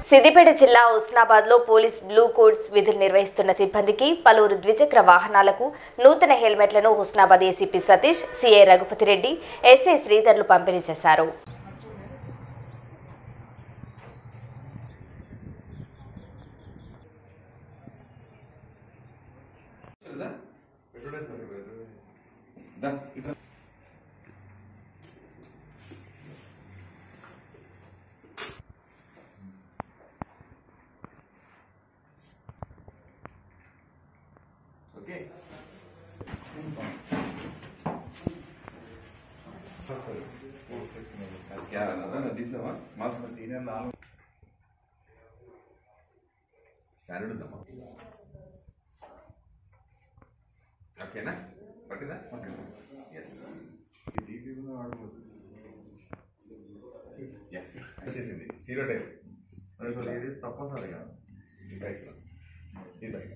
సిద్దిపేట జిల్లా హుస్నాబాద్ లో police blue codes విధులు నిర్వహిస్తున్న సిబ్బందికి పలువురు ద్విచక్ర వాహనాలకు నూతన హెల్మెట్లను Husnabad ACP Satish CI Raghupathi Reddy SI శ్రీధర్లు పంపిణీ చేశారు ఓకే అది क्या ना ना తీసావా మాస్ మాస్ సీనియర్ నాలుగు స్టాండర్డ్ ఉందమ్మా ఓకేనా పట్టిందా ఎస్ వచ్చేసింది స్టీరో టైప్ ఇది తప్పనిసరిగా ఈ బైక్ ఈ బైక్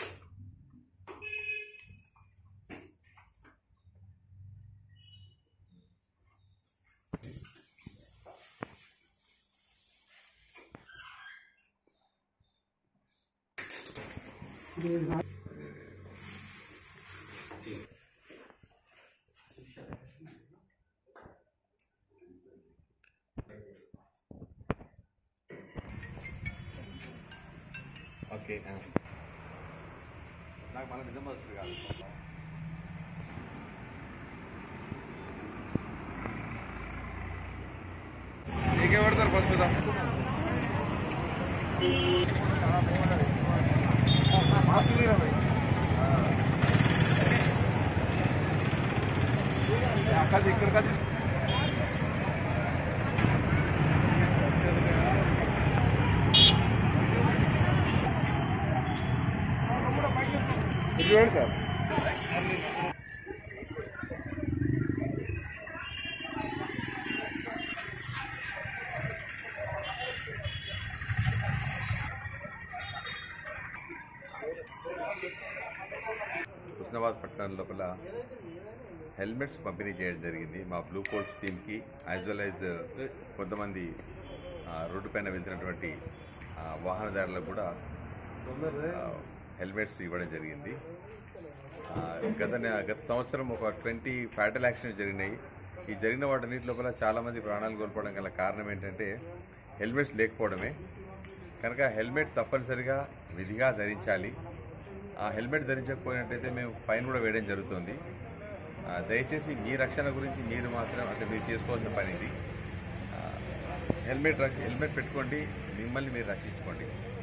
ఓకే నాకు మన నిజం వస్తుంది కాదు నీకే పడతారు ఫస్ట్ అక్కడ ఇక్కడ కలిసి చూడండి సార్ హుస్నాబాద్ పట్టణం లోపల హెల్మెట్స్ పంపిణీ చేయడం జరిగింది మా బ్లూ కోట్స్ టీమ్కి యాజ్ వెల్ యాజ్ కొంతమంది ఆ, రోడ్డు పైన వెళ్తున్నటువంటి ఆ, వాహనదారులకు కూడా ఆ, హెల్మెట్స్ ఇవ్వడం జరిగింది ఆ, గత నె- గత సంవత్సరం ఒక ట్వంటీ ఫ్యాటల్ యాక్సిడెంట్స్ జరిగినాయి ఈ జరిగిన వాటన్నిటి లోపల చాలామంది ప్రాణాలు కోల్పోవడం గల కారణం ఏంటంటే హెల్మెట్స్ లేకపోవడమే కనుక హెల్మెట్ తప్పనిసరిగా విధిగా ధరించాలి ఆ హెల్మెట్ ధరించకపోయినట్టయితే మేము ఫైన్ కూడా వేయడం జరుగుతుంది ఆ, దయచేసి మీ రక్షణ గురించి మీరు మాత్రం అంటే మీరు చేసుకోవాల్సిన పని ఇది ఆ, హెల్మెట్ రక్ష- హెల్మెట్ పెట్టుకోండి మిమ్మల్ని మీరు రక్షించుకోండి